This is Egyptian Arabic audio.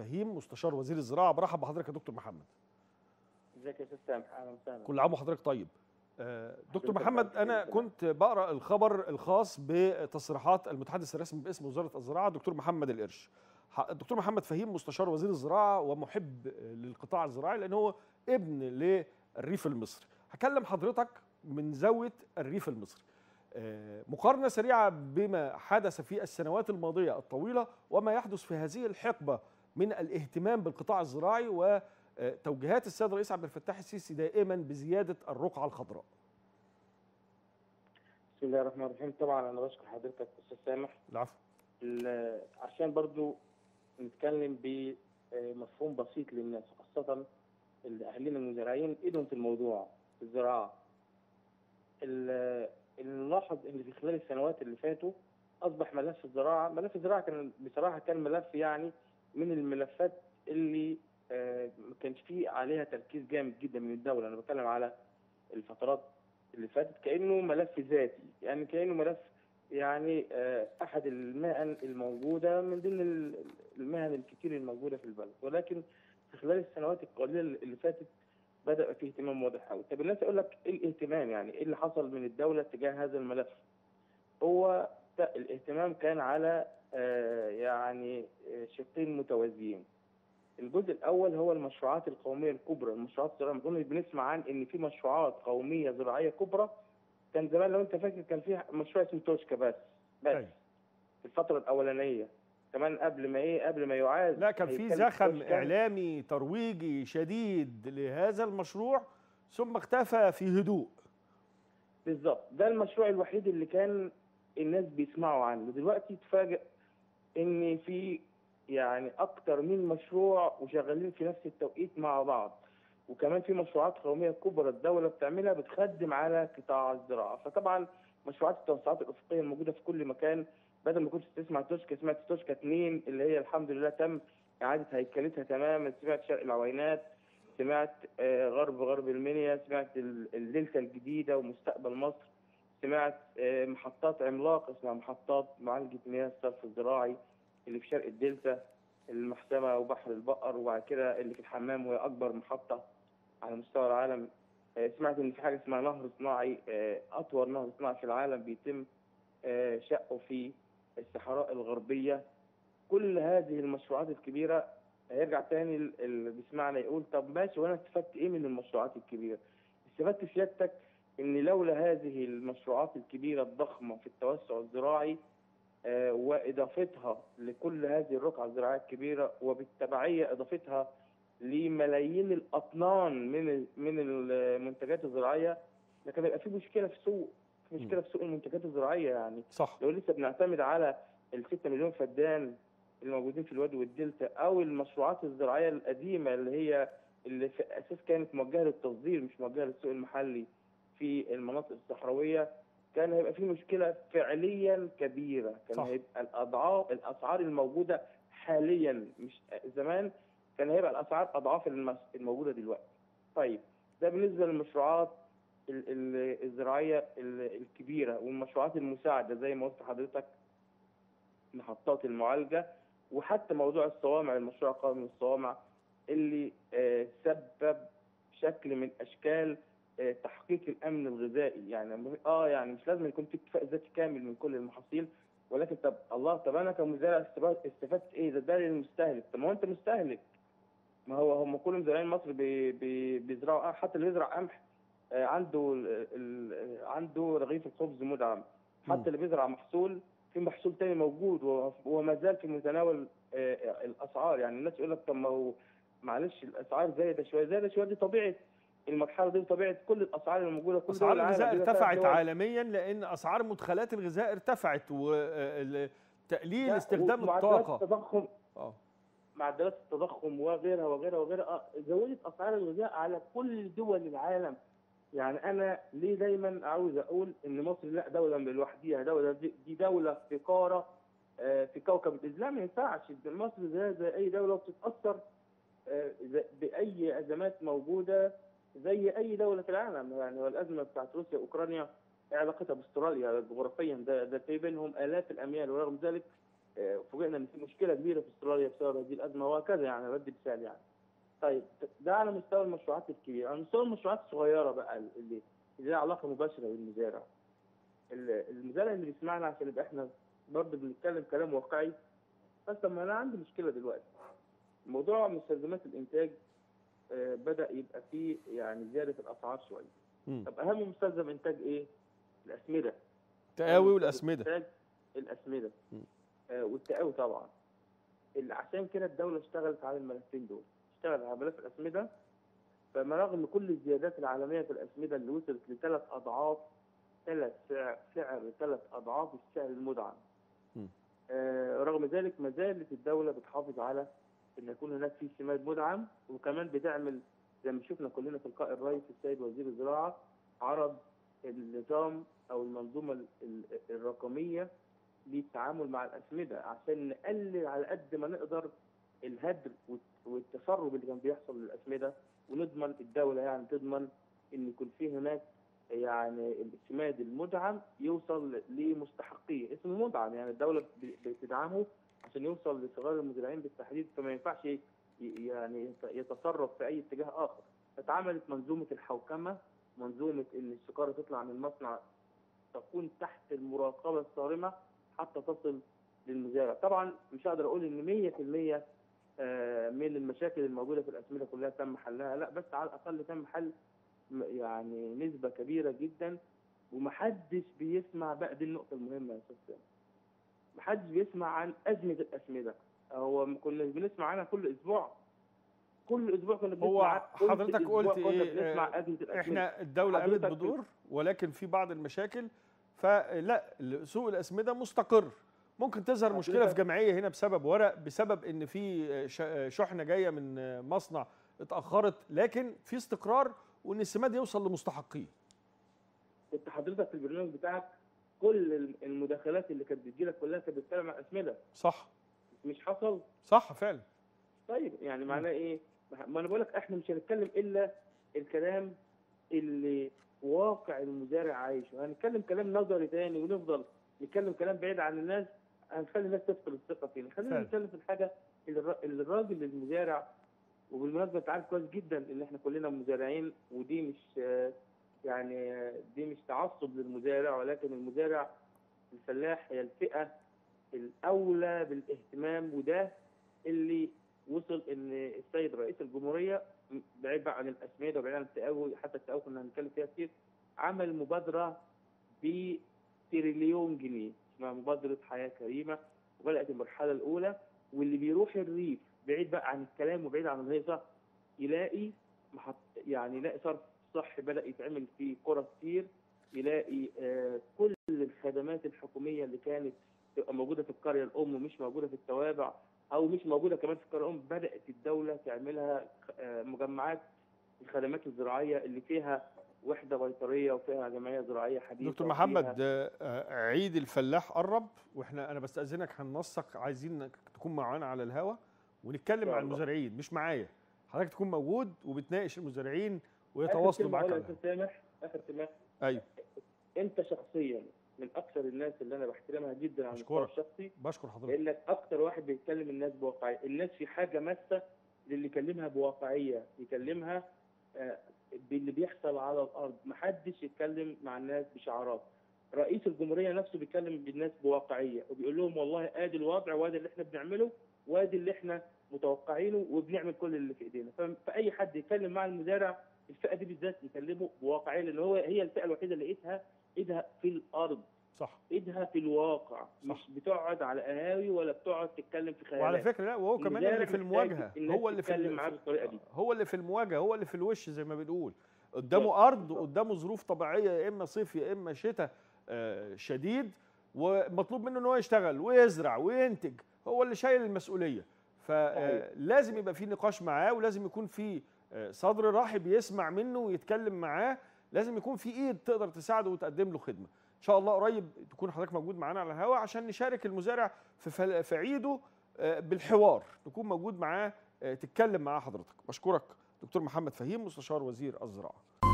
فهيم مستشار وزير الزراعه برحب بحضرتك يا دكتور محمد ازيك يا استاذ سامح اهلا وسهلا كل عام وحضرتك طيب آه، دكتور حضرتك محمد بخير انا طبعاً. كنت بقرا الخبر الخاص بتصريحات المتحدث الرسمي باسم وزاره الزراعه دكتور محمد القرش ح- دكتور محمد فهيم مستشار وزير الزراعه ومحب للقطاع الزراعي لان هو ابن للريف المصري هكلم حضرتك من زاويه الريف المصري آه، مقارنه سريعه بما حدث في السنوات الماضيه الطويله وما يحدث في هذه الحقبه من الاهتمام بالقطاع الزراعي وتوجيهات السيد الرئيس عبد الفتاح السيسي دائما بزياده الرقعه الخضراء بسم الله الرحمن الرحيم طبعا انا بشكر حضرتك استاذ سامح العفو ال- عشان برضو نتكلم بمفهوم بسيط للناس خاصة اللي اهالينا المزارعين ايدهم في الموضوع في الزراعة ال- اللي نلاحظ ان في خلال السنوات اللي فاتوا اصبح ملف الزراعة ملف الزراعة كان بصراحة كان ملف يعني من الملفات اللي آه، ما كانش فيه عليها تركيز جامد جدا من الدولة انا بتكلم على الفترات اللي فاتت كانه ملف ذاتي يعني كانه ملف يعني آه، احد المهن الموجوده من ضمن ال- المهن الكتير الموجوده في البلد ولكن في خلال السنوات القليله اللي فاتت بدا يبقى فيه اهتمام واضح قوي طب الناس يقول لك ايه الاهتمام يعني ايه اللي حصل من الدوله تجاه هذا الملف هو ت- الاهتمام كان على آه، يعني آه، شقين متوازيين الجزء الاول هو المشروعات القوميه الكبرى المشروعات الزراعيه بنقول بنسمع عن ان في مشروعات قوميه زراعيه كبرى كان زمان لو انت فاكر كان في مشروع اسمه توشكا بس بس أيوة. في الفتره الاولانيه كمان قبل ما ايه قبل ما يعاد لا كان في هيكلف زخم توشكا. اعلامي ترويجي شديد لهذا المشروع ثم اختفى في هدوء بالظبط ده المشروع الوحيد اللي كان الناس بيسمعوا عنه دلوقتي تفاجئ ان في يعني اكتر من مشروع وشغالين في نفس التوقيت مع بعض وكمان في مشروعات قوميه كبرى الدوله بتعملها بتخدم على قطاع الزراعه فطبعا مشروعات التوسعات الافقيه الموجوده في كل مكان بدل ما كنت تسمع توشكا سمعت توشكا 2 اللي هي الحمد لله تم اعاده هيكلتها تماما سمعت شرق العوينات سمعت آه، غرب غرب المنيا سمعت ال- الدلتا الجديده ومستقبل مصر سمعت آه، محطات عملاقه اسمها محطات معالجه مياه الصرف الزراعي اللي في شرق الدلتا المحسمه وبحر البقر وبعد كده اللي في الحمام وهي اكبر محطه على مستوى العالم آه، سمعت ان في حاجه اسمها نهر صناعي آه، اطول نهر صناعي في العالم بيتم آه، شقه في الصحراء الغربيه كل هذه المشروعات الكبيره هيرجع تاني ال- اللي بيسمعنا يقول طب ماشي وانا استفدت ايه من المشروعات الكبيره؟ استفدت سيادتك ان لولا هذه المشروعات الكبيره الضخمه في التوسع الزراعي آه، واضافتها لكل هذه الرقعه الزراعيه الكبيره وبالتبعيه اضافتها لملايين الاطنان من ال- من المنتجات الزراعيه لكن يبقى في مشكله في السوق في مشكله في سوق المنتجات الزراعيه يعني صح لو لسه بنعتمد على ال 6 مليون فدان الموجودين في الوادي والدلتا او المشروعات الزراعيه القديمه اللي هي اللي في اساس كانت موجهه للتصدير مش موجهه للسوق المحلي في المناطق الصحراويه كان هيبقى في مشكله فعليا كبيره كان صح. هيبقى الاضعاف الاسعار الموجوده حاليا مش زمان كان هيبقى الاسعار اضعاف المس- الموجوده دلوقتي طيب ده بالنسبه للمشروعات ال- ال- الزراعيه ال- الكبيره والمشروعات المساعده زي ما قلت حضرتك محطات المعالجه وحتى موضوع الصوامع المشروع القومي للصوامع اللي آه، سبب شكل من اشكال آه، تحقيق الامن الغذائي يعني اه يعني مش لازم يكون في اكتفاء ذاتي كامل من كل المحاصيل ولكن طب الله طب انا كمزارع استفدت استفدت ايه ده ده للمستهلك طب ما هو انت مستهلك ما هو هم كل مزارعين مصر بي بي بيزرعوا آه، حتى اللي بيزرع قمح آه، عنده ال ال عنده رغيف الخبز مدعم مم. حتى اللي بيزرع محصول في محصول تاني موجود وهو- وما زال في متناول آه، الاسعار يعني الناس يقول لك طب ما هو معلش الاسعار زايده شويه زايده شويه دي طبيعه المرحله دي طبيعه كل الاسعار الموجوده كل اسعار دول العالم الغذاء بما فيها ارتفعت الدول. عالميا لان اسعار مدخلات الغذاء ارتفعت وتقليل لا، استخدام ومعدلات الطاقه التضخم اه معدلات التضخم وغيرها وغيرها وغيرها آه، زودت اسعار الغذاء على كل دول العالم يعني انا ليه دايما عاوز اقول ان مصر لا دوله من لوحديها دوله دي دي دوله في قاره آه، في كوكب الاسلام ما ينفعش مصر زي زي اي دوله بتتاثر آه، زي- باي ازمات موجوده زي اي دوله في العالم يعني والازمه بتاعت روسيا واوكرانيا إيه علاقتها باستراليا جغرافيا ده ده في بينهم الاف الاميال ورغم ذلك آه، فوجئنا ان في مشكله كبيره في استراليا بسبب هذه الازمه وهكذا يعني رد مثال يعني طيب ده على مستوى المشروعات الكبيره على مستوى المشروعات الصغيره بقى اللي اللي لها علاقه مباشره بالمزارع ال- المزارع اللي بيسمعنا عشان يبقى احنا برضه بنتكلم كلام واقعي بس طب ما انا عندي مشكله دلوقتي موضوع مستلزمات الانتاج آه، بدا يبقى فيه يعني زياده في الاسعار شويه مم. طب اهم مستلزم انتاج ايه؟ الاسمده التقاوي والاسمده إنتاج الاسمده مم. آه والتقاوي طبعا اللي عشان كده الدوله اشتغلت على الملفين دول اشتغلت على ملف الاسمده فما رغم كل الزيادات العالميه في الاسمده اللي وصلت لثلاث اضعاف ثلاث سعر سعر ثلاث اضعاف السعر المدعم مم. آه رغم ذلك ما زالت الدوله بتحافظ على ان يكون هناك في سماد مدعم وكمان بتعمل زي ما شفنا كلنا في لقاء الرئيس السيد وزير الزراعه عرض النظام او المنظومه ال- ال- الرقميه للتعامل مع الاسمده عشان نقلل على قد ما نقدر الهدر والت- والتسرب اللي كان بيحصل للاسمده ونضمن الدوله يعني تضمن ان يكون في هناك يعني السماد المدعم يوصل لمستحقيه اسمه مدعم يعني الدوله ب- بتدعمه عشان يوصل لصغار المزارعين بالتحديد فما ينفعش ي- يعني يت- يتصرف في اي اتجاه اخر فتعملت منظومه الحوكمه منظومه ان السكاره تطلع من المصنع تكون تحت المراقبه الصارمه حتى تصل للمزارع طبعا مش هقدر اقول ان 100% آه، من المشاكل الموجوده في الاسمده كلها تم حلها لا بس على الاقل تم حل م- يعني نسبه كبيره جدا ومحدش بيسمع بقى دي النقطه المهمه يا استاذ سامي محدش بيسمع عن ازمه الاسمده هو كنا بنسمع عنها كل اسبوع كل اسبوع كنا بنسمع هو عن- كل حضرتك أسبوع قلت كنا إيه، بنسمع آه، ازمه الاسمده احنا الدوله قامت حضرتك بدور ولكن في بعض المشاكل فلا سوق الاسمده مستقر ممكن تظهر مشكله في حضرتك- جمعيه هنا بسبب ورق بسبب ان في ش- شحنه جايه من مصنع اتاخرت لكن في استقرار وان السماد يوصل لمستحقيه كنت حضرتك في البرنامج بتاعك كل المداخلات اللي كانت بتجيلك كلها كانت بتتكلم عن اسمده صح مش حصل صح فعلا طيب يعني معناه ايه؟ ما انا بقول لك احنا مش هنتكلم الا الكلام اللي واقع المزارع عايشه، هنتكلم كلام نظري تاني ونفضل نتكلم كلام بعيد عن الناس هنخلي الناس تفقد الثقه فينا، خلينا فعلا. نتكلم في الحاجه اللي الر- اللي الراجل المزارع وبالمناسبه انت عارف كويس جدا ان احنا كلنا مزارعين ودي مش آه، يعني آه، دي مش تعصب للمزارع ولكن المزارع الفلاح هي الفئه الاولى بالاهتمام وده اللي وصل ان السيد رئيس الجمهوريه بعيد بقى عن الاسمده وبعيد عن التقاوي حتى التقاوي كنا هنتكلم فيها كتير عمل مبادره بتريليون جنيه اسمها مبادره حياه كريمه وبدات المرحله الاولى واللي بيروح الريف بعيد بقى عن الكلام وبعيد عن الهيصه يلاقي محط يعني يلاقي صرف صحي بدا يتعمل في قرى كتير يلاقي آه كل الخدمات الحكوميه اللي كانت تبقى موجوده في القريه الام ومش موجوده في التوابع او مش موجوده كمان في القريه الام بدات الدوله تعملها آه، مجمعات الخدمات الزراعيه اللي فيها وحده بيطريه وفيها جمعيه زراعيه حديثه دكتور وفيها- محمد آه، آه، عيد الفلاح قرب واحنا انا بستاذنك هننسق عايزينك تكون معانا على الهوا ونتكلم شاء مع الله. المزارعين مش معايا حضرتك تكون موجود وبتناقش المزارعين آخر ويتواصلوا كلمة معاك أقولها على يا الهوا. أستاذ سامح اخر كلمه ايوه انت شخصيا من اكثر الناس اللي انا بحترمها جدا على المستوى أشكرك. الشخصي بشكر حضرتك لانك اكتر واحد بيتكلم الناس بواقعيه الناس في حاجه ماسه للي يكلمها بواقعيه يكلمها آه، باللي بيحصل على الارض محدش يتكلم مع الناس بشعارات رئيس الجمهوريه نفسه بيتكلم بالناس بواقعيه وبيقول لهم والله ادي الوضع وادي اللي احنا بنعمله وادي اللي احنا متوقعينه وبنعمل كل اللي في ايدينا ف- فاي حد يتكلم مع المزارع الفئه دي بالذات يكلمه بواقعيه لان هو هي الفئه الوحيده اللي ايدها ايدها في الارض صح ايدها في الواقع مش بتقعد على قهاوي ولا بتقعد تتكلم في خيالات وعلى فكره لا وهو كمان المزارع اللي في محتاج المواجهه الناس هو اللي في تتكلم ال- معاه بالطريقه دي هو اللي في المواجهه هو اللي في الوش زي ما بنقول قدامه بالظبط، ارض بالظبط. قدامه ظروف طبيعيه يا اما صيف يا اما شتاء آه، شديد ومطلوب منه ان هو يشتغل ويزرع وينتج هو اللي شايل المسؤوليه فلازم يبقى في نقاش معاه ولازم يكون في آه، صدر رحب يسمع منه ويتكلم معاه لازم يكون في ايد تقدر تساعده وتقدم له خدمه ان شاء الله قريب تكون حضرتك موجود معانا على الهواء عشان نشارك المزارع في فل- في عيده آه، بالحوار نكون موجود معاه آه، تتكلم معاه حضرتك بشكرك دكتور محمد فهيم مستشار وزير الزراعه